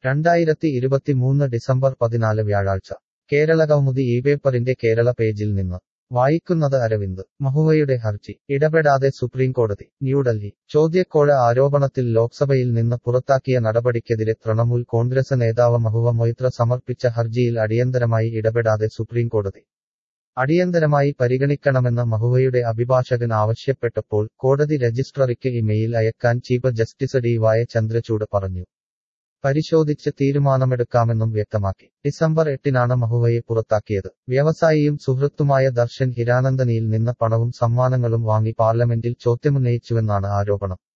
രണ്ടായിരത്തി ഇരുപത്തിമൂന്ന് ഡിസംബർ പതിനാല് വ്യാഴാഴ്ച കേരള കൗമുദി ഈ പേപ്പറിന്റെ കേരള പേജിൽ നിന്ന് വായിക്കുന്നത് അരവിന്ദ് മഹുവയുടെ ഹർജി ഇടപെടാതെ സുപ്രീംകോടതി ന്യൂഡൽഹി ചോദ്യക്കോഴ ആരോപണത്തിൽ ലോക്സഭയിൽ നിന്ന് പുറത്താക്കിയ നടപടിക്കെതിരെ തൃണമൂൽ കോൺഗ്രസ് നേതാവ് മഹുവ മൊയ്ത്ര സമർപ്പിച്ച ഹർജിയിൽ അടിയന്തരമായി ഇടപെടാതെ സുപ്രീംകോടതി അടിയന്തരമായി പരിഗണിക്കണമെന്ന് മഹുവയുടെ അഭിഭാഷകൻ ആവശ്യപ്പെട്ടപ്പോൾ കോടതി രജിസ്ട്രറിക്ക് ഇമെയിൽ അയക്കാൻ chief justice D Y Chandrachud പറഞ്ഞു പരിശോധിച്ച് തീരുമാനമെടുക്കാമെന്നും വ്യക്തമാക്കി ഡിസംബർ എട്ടിനാണ് മഹുവയെ പുറത്താക്കിയത് വ്യവസായിയും സുഹൃത്തുമായ ദർശൻ ഹിരാനന്ദനിയിൽ നിന്ന് പണവും സമ്മാനങ്ങളും വാങ്ങി പാർലമെന്റിൽ ചോദ്യമുന്നയിച്ചുവെന്നാണ് ആരോപണം